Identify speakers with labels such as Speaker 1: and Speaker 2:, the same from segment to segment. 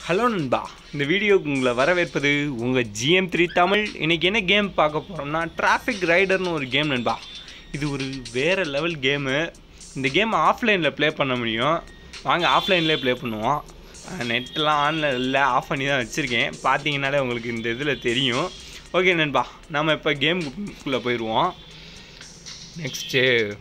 Speaker 1: Hello நண்பா இந்த வீடியோக்கு உங்களை வரவேற்பது உங்கள் ஜிஎம் த்ரீ தமிழ் இன்னைக்கு என்ன கேம் பார்க்க போகிறோம்னா டிராஃபிக் ரைடர்னு ஒரு கேம் நண்பா இது ஒரு வேறு லெவல் கேமு இந்த கேம் ஆஃப்லைனில் ப்ளே பண்ண முடியும் வாங்க ஆஃப்லைன்லேயே ப்ளே பண்ணுவோம் நெட்லாம் ஆனில் இல்லை ஆஃப் பண்ணி தான் வச்சுருக்கேன் பார்த்தீங்கனாலே உங்களுக்கு இந்த இதில் தெரியும் ஓகே நண்பா நம்ம இப்போ கேமுக்குள்ளே போயிடுவோம் நெக்ஸ்ட்டு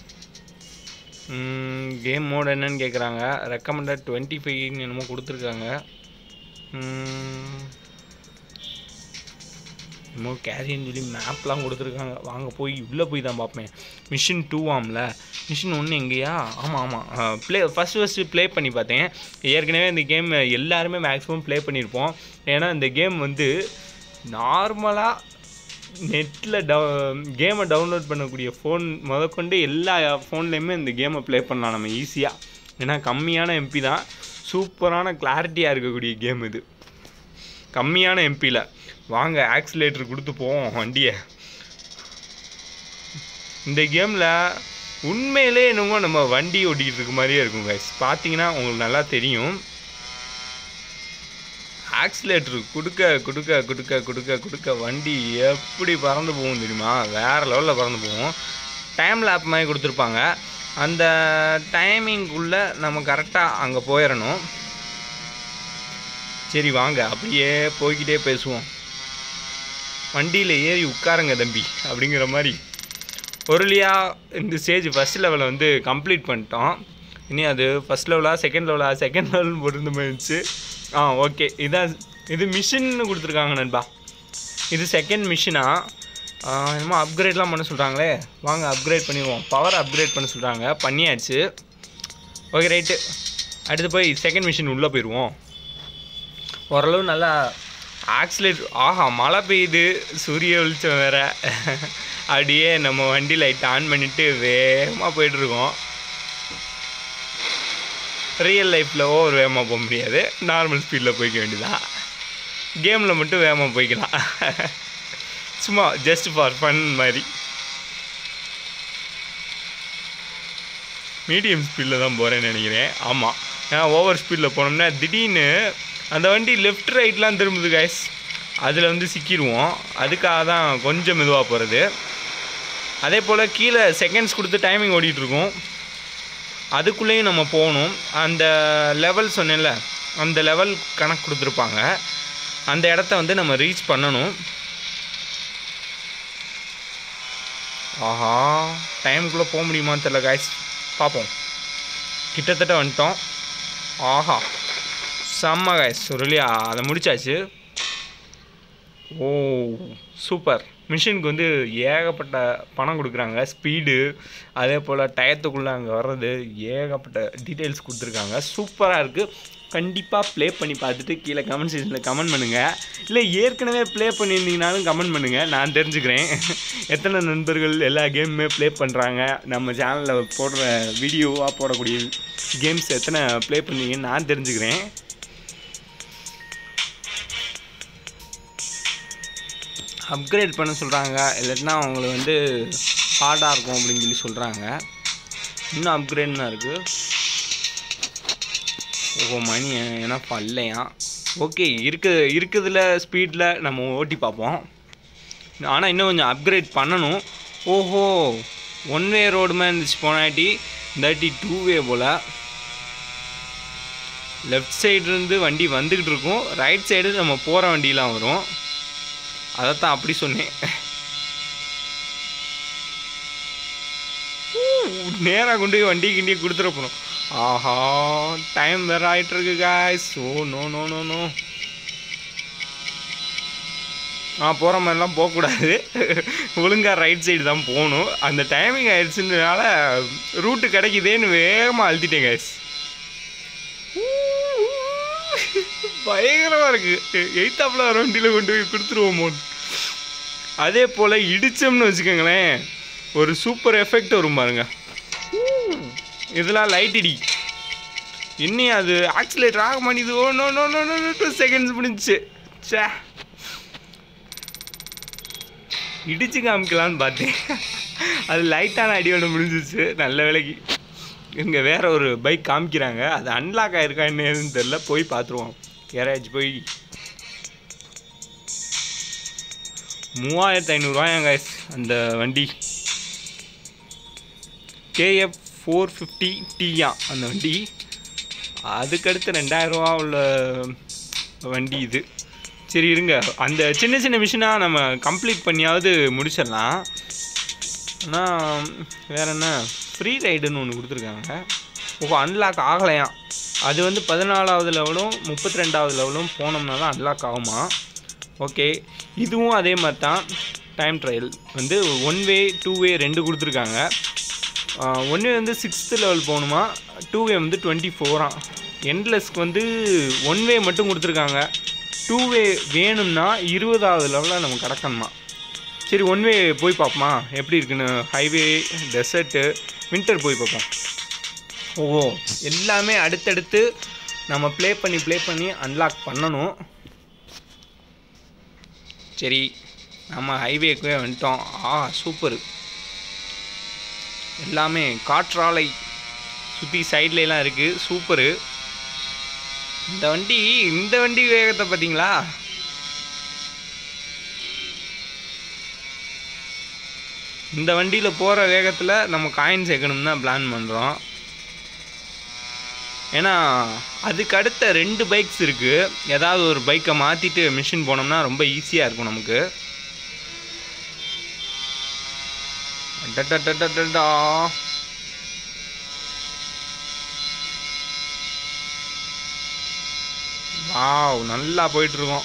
Speaker 1: கேம் மோட் என்னன்னு கேட்குறாங்க ரெக்கமெண்டட் டுவெண்ட்டி ஃபைவ்னு என்னமோ கொடுத்துருக்காங்க ம், என்னமோ கேரின்னு சொல்லி மேப்லாம் கொடுத்துருக்காங்க வாங்க போய் உள்ளே போய் தான் பார்ப்பேன் மிஷின் டூ ஆம்ல மிஷின் ஒன்று எங்கேயா ஆமாம் ஆமாம் ப்ளே ஃபஸ்ட் ஃபஸ்ட்டு ப்ளே பண்ணி பார்த்தேன் ஏற்கனவே இந்த கேம் எல்லாருமே மேக்ஸிமம் ப்ளே பண்ணியிருப்போம் ஏன்னா இந்த கேம் வந்து நார்மலாக நெட்டில் டவு கேமை டவுன்லோட் பண்ணக்கூடிய ஃபோன் முதற்கொண்டு எல்லா ஃபோன்லேயுமே இந்த கேமை ப்ளே பண்ணலாம் நம்ம ஈஸியாக ஏன்னா கம்மியான எம்பி தான் சூப்பரான கிளாரிட்டியாக இருக்கக்கூடிய கேம் இது கம்மியான எம்பியில் வாங்க ஆக்சிலேட்டர் கொடுத்து போவோம் வண்டியை இந்த கேமில் உண்மையிலே என்னமோ நம்ம வண்டி ஓட்டிக்கிட்டு இருக்க மாதிரியே இருக்கும் கைஸ் பார்த்தீங்கன்னா உங்களுக்கு நல்லா தெரியும் ஆக்சிலேட்டர் கொடுக்க கொடுக்க கொடுக்க கொடுக்க கொடுக்க வண்டி எப்படி பறந்து போகும் தெரியுமா வேறு லெவலில் பறந்து போகும் டைம் லேப் மாதிரி கொடுத்துருப்பாங்க அந்த டைமிங்குள்ளே நம்ம கரெக்டாக அங்கே போயிடணும் சரி வாங்க அப்படியே போய்கிட்டே பேசுவோம் வண்டியில் ஏறி உட்காருங்க தம்பி அப்படிங்கிற மாதிரி ஒருலியா இந்த ஸ்டேஜ் ஃபஸ்ட் லெவலை வந்து கம்ப்ளீட் பண்ணிட்டோம் இனி அது ஃபஸ்ட் லெவலா செகண்ட் லெவலா செகண்ட் லெவல் போட்டிருந்த மாதிரி இருந்துச்சு ஆ ஓகே இதான் இது மிஷின்னு கொடுத்துருக்காங்க நண்பா இது செகண்ட் மிஷினா என்னமோ அப்கிரேட்லாம் பண்ண சொல்கிறாங்களே வாங்க அப்கிரேட் பண்ணிடுவோம் பவர் அப்கிரேட் பண்ண சொல்கிறாங்க பண்ணியாச்சு ஓகே ரைட்டு அடுத்து போய் செகண்ட் மிஷின் உள்ளே போயிடுவோம் ஓரளவு நல்லா ஆக்சிலேட் ஆஹா மழை பெய்யுது சூரிய வெளிச்சம் வேற அப்படியே நம்ம வண்டி லைட் ஆன் பண்ணிவிட்டு வேகமாக போயிட்டுருக்கோம் ரியல் லைஃப்பில் ஓவர் வேகமாக போக முடியாது நார்மல் ஸ்பீடில் போய்க்க வேண்டியதான் கேமில் மட்டும் வேகமாக போய்க்கலாம் சும்மா ஜஸ்ட் ஃபார் ஃபன் மாதிரி மீடியம் ஸ்பீடில் தான் போகிறேன்னு நினைக்கிறேன் ஆமாம் ஏன்னா ஓவர் ஸ்பீடில் போனோம்னா திடீர்னு அந்த வண்டி லெஃப்ட் ரைட்லாம் திரும்புது கைஸ் அதில் வந்து சிக்கிடுவோம் அதுக்காக தான் கொஞ்சம் மெதுவாக போகிறது அதே போல் கீழே செகண்ட்ஸ் கொடுத்து டைமிங் ஓடிட்டுருக்கோம் அதுக்குள்ளேயும் நம்ம போகணும் அந்த லெவல் சொன்னேன்ல அந்த லெவல் கணக்கு கொடுத்துருப்பாங்க அந்த இடத்த வந்து நம்ம ரீச் பண்ணணும் ஆஹா டைமுக்குள்ளே போக முடியுமான்னு தெரில காய்ஸ் பார்ப்போம் கிட்டத்தட்ட வந்துட்டோம் ஆஹா செம்ம காய்ஸ் சொல்லியா அதை முடிச்சாச்சு ஓ சூப்பர் மிஷினுக்கு வந்து ஏகப்பட்ட பணம் கொடுக்குறாங்க ஸ்பீடு அதே போல் டயத்துக்குள்ளே அங்கே வர்றது ஏகப்பட்ட டீட்டெயில்ஸ் கொடுத்துருக்காங்க சூப்பராக இருக்குது கண்டிப்பாக ப்ளே பண்ணி பார்த்துட்டு கீழே கமெண்ட் செக்ஷனில் கமெண்ட் பண்ணுங்கள் இல்லை ஏற்கனவே ப்ளே பண்ணியிருந்தீங்கனாலும் கமெண்ட் பண்ணுங்கள் நான் தெரிஞ்சுக்கிறேன் எத்தனை நண்பர்கள் எல்லா கேமுமே ப்ளே பண்ணுறாங்க நம்ம சேனலில் போடுற வீடியோவாக போடக்கூடிய கேம்ஸ் எத்தனை ப்ளே பண்ணீங்கன்னு நான் தெரிஞ்சுக்கிறேன் அப்கிரேட் பண்ண சொல்கிறாங்க இல்லாட்டினா அவங்களுக்கு வந்து ஹார்டாக இருக்கும் அப்படின்னு சொல்லி சொல்கிறாங்க இன்னும் அப்கிரேட்னா இருக்குது ஓஹோ மணி ஏன்னா பல்லையா ஓகே இருக்க இருக்கிறதுல ஸ்பீடில் நம்ம ஓட்டி பார்ப்போம் ஆனால் இன்னும் கொஞ்சம் அப்கிரேட் பண்ணணும் ஓஹோ ஒன் வே ரோடுமே இருந்துச்சு போனாட்டி இந்தாட்டி டூ வே போல் லெஃப்ட் சைடுலேருந்து வண்டி வந்துக்கிட்டு இருக்கும் ரைட் சைடு நம்ம போகிற வண்டியெலாம் வரும் அதைத்தான் அப்படி சொன்னேன் நேராக கொண்டு போய் வண்டி கிண்டி கொடுத்துட போகிறோம் ஆஹா டைம் வேற ஆயிட்டு இருக்கு guys oh no no no no ஆ போகிற மாதிரிலாம் போகக்கூடாது ஒழுங்காக ரைட் சைடு தான் போகணும் அந்த டைமிங் ஆயிடுச்சுனால ரூட்டு கிடைக்குதேன்னு வேகமாக அழுத்திட்டேன் காய்ஸ் பயங்கரமாக இருக்குது எயித்தாப்பில் வர வண்டியில் கொண்டு போய் கொடுத்துருவோமோன்னு அதே போல் இடித்தோம்னு வச்சுக்கோங்களேன் ஒரு சூப்பர் எஃபெக்ட் வரும் பாருங்க இதெல்லாம் லைட் இடி இன்னும் அது ஆக்சிலேட்டர் ஆக மாட்டேங்குது oh no no no no two seconds முடிஞ்சிச்சு சே இடிச்சு காமிக்கலான்னு பார்த்தேன் அது லைட்டான அடியோட முடிஞ்சிச்சு நல்ல வேலைக்கு இங்கே வேற ஒரு பைக் காமிக்கிறாங்க அது அன்லாக் ஆயிருக்கா என்னன்னு தெரில போய் பார்த்துருவோம் கேரேஜ் போய் மூவாயிரத்து ஐநூறுரூவாயாங்க அந்த வண்டி கேஎஃப் ஃபோர் ஃபிஃப்டி டியா அந்த வண்டி அதுக்கடுத்து ரெண்டாயிரரூவா உள்ள வண்டி இது சரி இருங்க அந்த சின்ன சின்ன மிஷினாக நம்ம கம்ப்ளீட் பண்ணியாவது முடிச்சிடலாம் ஆனால் வேற என்ன ஃப்ரீ ரைடுன்னு ஒன்று கொடுத்துருக்காங்க ஓ அன்லாக் ஆகலையாம் அது வந்து பதினாலாவது லெவலும் முப்பத்தி ரெண்டாவது லெவலும் போனோம்னா தான் அன்லாக் ஆகுமா ஓகே இதுவும் அதே மாதிரி தான் டைம் ட்ரையல் வந்து ஒன் வே டூ வே ரெண்டு கொடுத்துருக்காங்க ஒன் வே வந்து சிக்ஸ்த்து லெவல் போகணுமா டூ வே வந்து டுவெண்ட்டி ஃபோராம் எண்ட்லெஸ்க்கு வந்து ஒன் வே மட்டும் கொடுத்துருக்காங்க டூ வே வேணும்னா இருபதாவது லெவலில் நம்ம கடக்கணுமா சரி ஒன் வே போய் பார்ப்போமா எப்படி இருக்குன்னு ஹைவே டெசர்ட்டு வின்டர் போய் பார்ப்போம் ஓ எல்லாமே அடுத்தடுத்து நம்ம ப்ளே பண்ணி ப்ளே பண்ணி அன்லாக் பண்ணணும் சரி நம்ம ஹைவேக்குவே வந்துட்டோம் ஆ சூப்பர் எல்லாமே காற்றாலை சுற்றி சைட்லலாம் இருக்குது சூப்பரு இந்த வண்டி இந்த வண்டி வேகத்தை பார்த்தீங்களா இந்த வண்டியில் போகிற வேகத்தில் நம்ம காயின் சேர்க்கணும்னு தான் பிளான் பண்ணுறோம் ஏன்னா அதுக்கு அடுத்த ரெண்டு பைக்ஸ் இருக்குது ஏதாவது ஒரு பைக்கை மாற்றிட்டு மிஷின் போனோம்னா ரொம்ப ஈஸியாக இருக்கும் நமக்கு அடடடடடடா. வாவ் நல்லா போயிட்டுருக்கோம்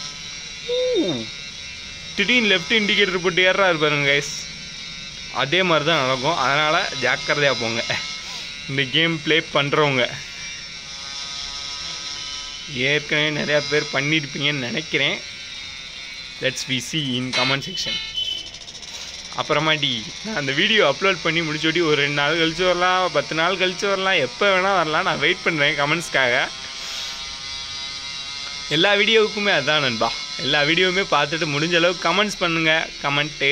Speaker 1: திடீர்னு லெஃப்ட் இண்டிகேட்டர் போட்டு ஏறா இருப்பாருங்க கைஸ் அதே மாதிரி தான் நடக்கும் அதனால் ஜாக்கிரதையாக போங்க இந்த கேம் ப்ளே பண்ணுறவங்க ஏற்கனவே நிறையா பேர் பண்ணியிருப்பீங்கன்னு நினைக்கிறேன் let's we see in comment section அப்புறமாட்டி நான் அந்த வீடியோ அப்லோட் பண்ணி முடிச்சோட்டி ஒரு ரெண்டு நாள் கழிச்சு வரலாம் பத்து நாள் கழிச்சு வரலாம் எப்போ வேணால் வரலாம் நான் வெயிட் பண்ணுறேன் கமெண்ட்ஸ்க்காக எல்லா வீடியோவுக்குமே அதான் நண்பா எல்லா வீடியோவுமே பார்த்துட்டு முடிஞ்ச அளவுக்கு கமெண்ட்ஸ் பண்ணுங்கள் கமெண்ட்டு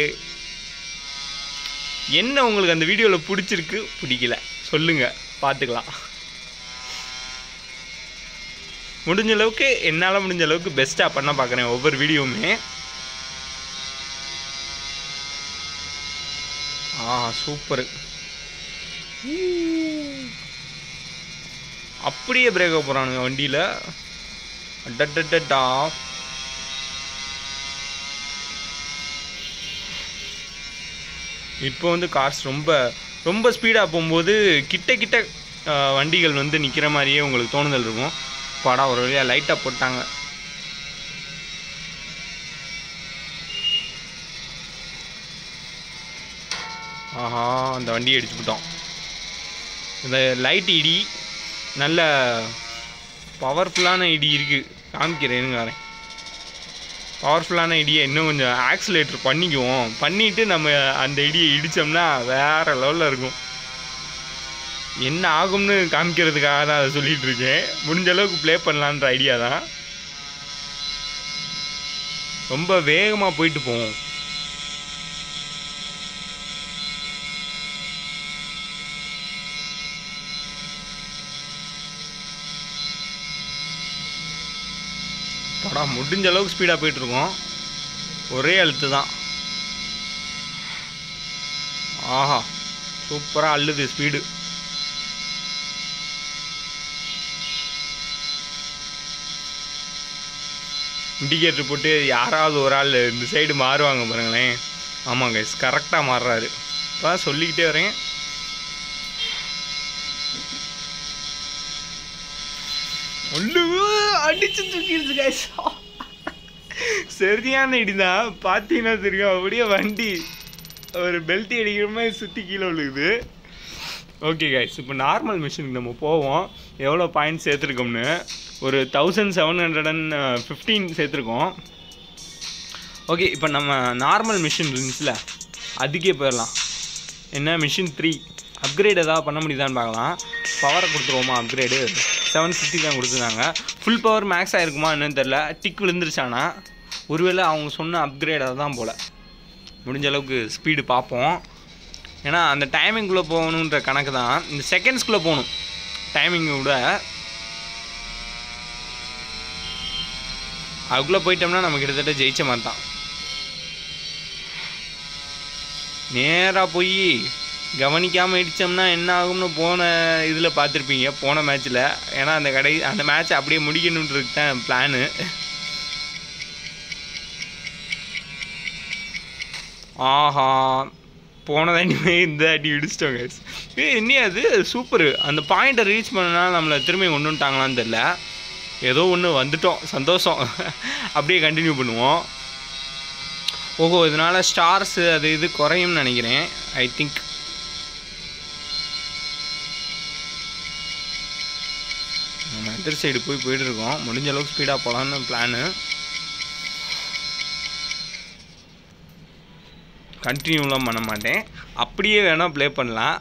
Speaker 1: என்ன உங்களுக்கு அந்த வீடியோவில் பிடிச்சிருக்கு பிடிக்கல சொல்லுங்கள் பார்த்துக்கலாம் முடிஞ்ச அளவுக்கு என்னால் முடிஞ்ச அளவுக்கு பெஸ்ட்டாக பண்ண பார்க்குறேன் ஒவ்வொரு வீடியோவுமே ஆ சூப்பரு அப்படியே பிரேக்க போகிறானுங்க வண்டியில் அடடடடா இப்போ வந்து கார்ஸ் ரொம்ப ரொம்ப ஸ்பீடாக போகும்போது கிட்ட கிட்ட ஆ, வண்டிகள் வந்து நிற்கிற மாதிரியே உங்களுக்கு தோணுதல் இருக்கும் படம் ஒரு வழியாக லைட்டாக போட்டாங்க ஆஹா அந்த வண்டியை அடிச்சு விட்டோம் இந்த லைட் இடி நல்ல பவர்ஃபுல்லான இடி இருக்குது காமிக்கிறேன்னு வரேன் பவர்ஃபுல்லான இடியை இன்னும் கொஞ்சம் ஆக்சிலேட்டர் பண்ணிக்குவோம் பண்ணிவிட்டு நம்ம அந்த இடியை இடித்தோம்னா வேறு லெவலில் இருக்கும் என்ன ஆகும்னு காமிக்கிறதுக்காக தான் அதை சொல்லிட்டு இருக்கேன் முடிஞ்ச அளவுக்கு ப்ளே பண்ணலான்ற ஐடியா தான் ரொம்ப வேகமாக போயிட்டு போவோம் படம் முடிஞ்ச அளவுக்கு ஸ்பீடாக போயிட்டுருக்கோம் ஒரே அழுத்து தான் ஆஹா சூப்பராக அள்ளுது ஸ்பீடு இண்டிகேட்டர் போட்டு யாராவது ஒரு ஆள் இந்த சைடு மாறுவாங்க பாருங்களேன் ஆமாங்க கரெக்டாக மாறுறாரு இப்போ சொல்லிக்கிட்டே வரேன் ஒன்று அடிச்சு தூக்கிடுச்சு guys. சரியான இடிதான் பார்த்தீங்கன்னா தெரியும் அப்படியே வண்டி ஒரு பெல்ட் அடிக்கிற மாதிரி சுற்றி கீழே விழுகுது ஓகே கைஸ் இப்போ நார்மல் மிஷினுக்கு நம்ம போவோம் எவ்வளோ பாயிண்ட் சேர்த்துருக்கோம்னு ஒரு thousand seven hundred and fifteen சேர்த்துருக்கோம் ஓகே இப்போ நம்ம நார்மல் மிஷின் இருந்துச்சுல அதுக்கே போயிடலாம் என்ன மிஷின் த்ரீ அப்கிரேட் ஏதாவது பண்ண முடியுதான்னு பார்க்கலாம் பவரை கொடுத்துருவோமா அப்கிரேடு செவன் ஃபிஃப்டி தான் கொடுத்துருந்தாங்க ஃபுல் பவர் மேக்ஸ் ஆகிருக்குமா என்னன்னு தெரில டிக் விழுந்துருச்சானா ஒருவேளை அவங்க சொன்ன அப்கிரேட் தான் போல் முடிஞ்ச அளவுக்கு ஸ்பீடு பார்ப்போம் ஏன்னா அந்த டைமிங்குள்ளே போகணுன்ற கணக்கு தான் இந்த செகண்ட்ஸ்குள்ளே போகணும் டைமிங்கை விட அதுக்குள்ளே போயிட்டோம்னா நம்ம கிட்டத்தட்ட ஜெயிச்ச மாதிரி தான் நேராக போய் கவனிக்காமல் இடித்தோம்னா என்ன ஆகும்னு போன இதில் பார்த்துருப்பீங்க போன மேட்ச்சில் ஏன்னா அந்த கடை அந்த மேட்ச் அப்படியே முடிக்கணுன்றது தான் பிளானு ஆஹா போன தாண்டியுமே இந்த அடி இடிச்சிட்டோங்க ஏ என்ன அது சூப்பரு அந்த பாயிண்ட்டை ரீச் பண்ணனால நம்மளை திரும்பி கொண்டு வந்துட்டாங்களான்னு தெரில ஏதோ ஒன்று வந்துட்டோம் சந்தோஷம் அப்படியே கண்டினியூ பண்ணுவோம் ஓஹோ இதனால் ஸ்டார்ஸு அது இது குறையும்னு நினைக்கிறேன் ஐ திங்க் நம்ம எதிர் சைடு போய் போயிட்டு இருக்கோம் முடிஞ்ச அளவுக்கு ஸ்பீடாக போகலான்னு பிளானு கண்டினியூலாம் பண்ண மாட்டேன் அப்படியே வேணால் ப்ளே பண்ணலாம்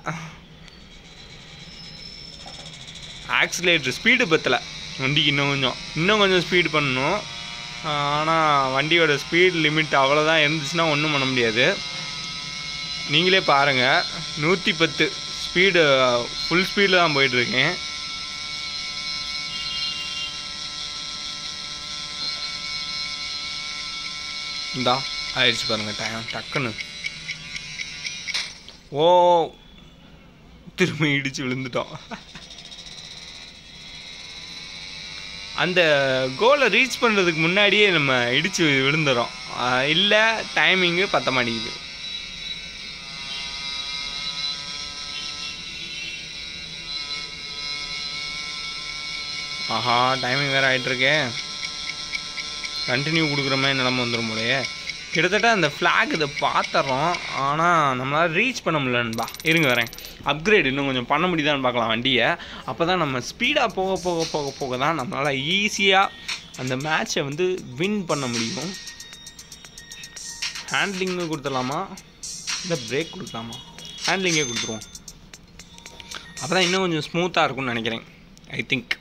Speaker 1: ஆக்சிலேட்டர் ஸ்பீடு பத்தலை வண்டிக்கு இன்னும் கொஞ்சம் இன்னும் கொஞ்சம் ஸ்பீடு பண்ணணும் ஆனால் வண்டியோட ஸ்பீட் லிமிட் அவ்வளோதான் இருந்துச்சுன்னா ஒன்றும் பண்ண முடியாது நீங்களே பாருங்கள் நூற்றி பத்து ஸ்பீடு ஃபுல் ஸ்பீடில் தான் போயிட்டுருக்கேன் இந்தா ஆயிடுச்சு பாருங்கள் டைம் டக்குன்னு ஓ திரும்ப இடிச்சு விழுந்துட்டோம் அந்த கோலை ரீச் பண்ணுறதுக்கு முன்னாடியே நம்ம இடிச்சு விழுந்துடும் இல்லை டைமிங்கு பத்த மாட்டேங்குது ஆஹா டைமிங் வேறு ஆகிட்டுருக்கே கண்டினியூ கொடுக்குற மாதிரி நிலம வந்துடும் போலயே கிட்டத்தட்ட அந்த ஃப்ளாக் இதை பார்த்துறோம் ஆனால் நம்மளால் ரீச் பண்ண முடியலன்பா இருங்க வரேன் அப்கிரேட் இன்னும் கொஞ்சம் பண்ண முடியுதான்னு பார்க்கலாம் வண்டியை அப்போ தான் நம்ம ஸ்பீடாக போக போக போக போக தான் நம்மளால் ஈஸியாக அந்த மேட்ச்சை வந்து வின் பண்ண முடியும் ஹேண்ட்லிங்கு கொடுத்துடலாமா இல்லை பிரேக் கொடுக்கலாமா ஹேண்ட்லிங்கே கொடுத்துருவோம் அப்போ தான் இன்னும் கொஞ்சம் ஸ்மூத்தாக இருக்கும்னு நினைக்கிறேன் ஐ திங்க்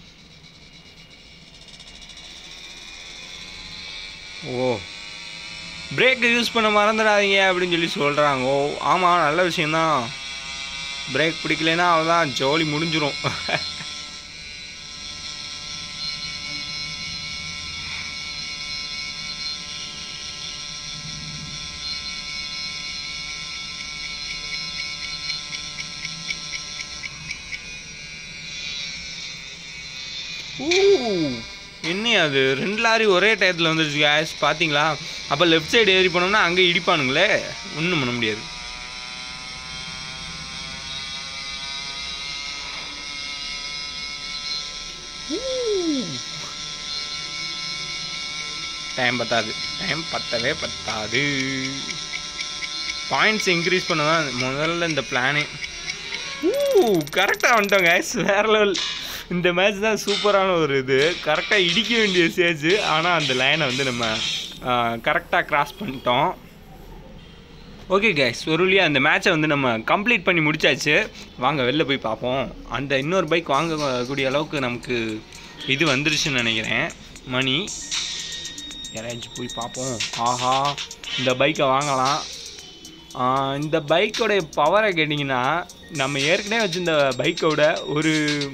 Speaker 1: ஓ பிரேக்கை யூஸ் பண்ண மறந்துடாதீங்க அப்படின்னு சொல்லி சொல்கிறாங்க ஓ ஆமாம் நல்ல விஷயந்தான் பிரேக் பிடிக்கலைன்னா அவ்வளோதான் ஜோலி முடிஞ்சிரும் ஊ என்ன அது ரெண்டு லாரி ஒரே டயத்தில் வந்துருச்சு கேஸ் பார்த்தீங்களா அப்போ லெஃப்ட் சைடு ஏறி போனோம்னா அங்கே இடிப்பானுங்களே ஒன்றும் பண்ண முடியாது டைம் பத்தாது டைம் பத்தவே பத்தாது பாயிண்ட்ஸ் இன்க்ரீஸ் பண்ண தான் முதல்ல இந்த பிளானே ஊ கரெக்டாக வந்துட்டோம் கேஸ் வேற லெவல் இந்த மேட்ச் தான் சூப்பரான ஒரு இது கரெக்டாக இடிக்க வேண்டிய ஸ்டேஜ் ஆனால் அந்த லைனை வந்து நம்ம கரெக்டாக கிராஸ் பண்ணிட்டோம் ஓகே கேஸ் ஒரு வழியாக அந்த மேட்சை வந்து நம்ம கம்ப்ளீட் பண்ணி முடிச்சாச்சு வாங்க வெளில போய் பார்ப்போம் அந்த இன்னொரு பைக் வாங்கக்கூடிய அளவுக்கு நமக்கு இது வந்துருச்சுன்னு நினைக்கிறேன் மணி யாராச்சும் போய் பார்ப்போம் ஆஹா இந்த பைக்கை வாங்கலாம் ஆஹ் இந்த பைக்கோடைய பவரை கேட்டிங்கன்னா நம்ம ஏற்கனவே வச்சுருந்த பைக்கோட ஒரு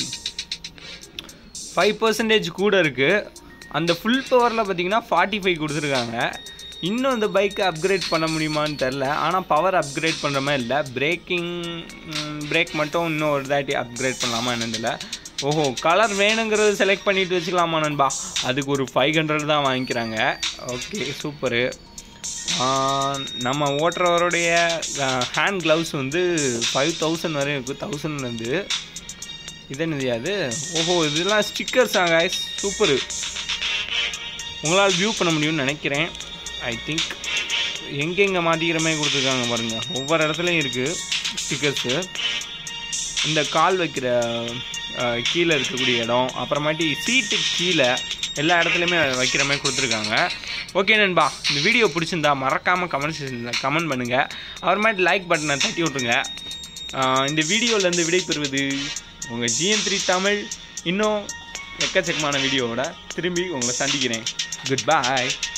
Speaker 1: ஃபைவ் பர்சன்டேஜ் கூட இருக்குது அந்த ஃபுல் பவரில் பார்த்தீங்கன்னா ஃபார்ட்டி ஃபைவ் கொடுத்துருக்காங்க இன்னும் இந்த பைக்கை அப்கிரேட் பண்ண முடியுமான்னு தெரில ஆனால் பவர் அப்கிரேட் பண்ணுற மாதிரி இல்லை பிரேக்கிங் பிரேக் மட்டும் இன்னும் ஒரு தாட்டி அப்கிரேட் பண்ணலாமா என்னன்னு தெரியல ஓஹோ கலர் வேணுங்கிறது செலக்ட் பண்ணிட்டு வச்சுக்கலாமா நண்பா அதுக்கு ஒரு ஃபைவ் ஹண்ட்ரட் தான் வாங்கிக்கிறாங்க ஓகே சூப்பரு நம்ம ஓட்டுறவருடைய ஹேண்ட் க்ளவுஸ் வந்து ஃபைவ் தௌசண்ட் வரையும் இருக்குது தௌசண்ட்லேருந்து இது என்னது அது ஓஹோ இதெல்லாம் ஸ்டிக்கர்ஸா guys சூப்பரு உங்களால் வியூ பண்ண முடியும்னு நினைக்கிறேன் ஐ திங்க் எங்கெங்கே மாற்றிக்கிற மாதிரி கொடுத்துருக்காங்க பாருங்கள் ஒவ்வொரு இடத்துலையும் இருக்குது ஸ்டிக்கர்ஸு இந்த கால் வைக்கிற அஹ், கீழே இருக்கக்கூடிய இடம் அப்புறமாட்டி சீட்டு கீழே எல்லா இடத்துலையுமே வைக்கிற மாதிரி கொடுத்துருக்காங்க ஓகே நண்பா இந்த வீடியோ பிடிச்சிருந்தா மறக்காமல் கமெண்ட் செக்ஷனில் கமெண்ட் பண்ணுங்கள் அப்புறமேட்டு லைக் பட்டனை தட்டி விட்ருங்க அஹ், இந்த வீடியோலேருந்து விடைபெறுவது உங்கள் ஜிஎன் த்ரீ தமிழ் இன்னும் எக்கச்சக்கமான வீடியோவோட திரும்பி உங்களை சந்திக்கிறேன் குட் பாய்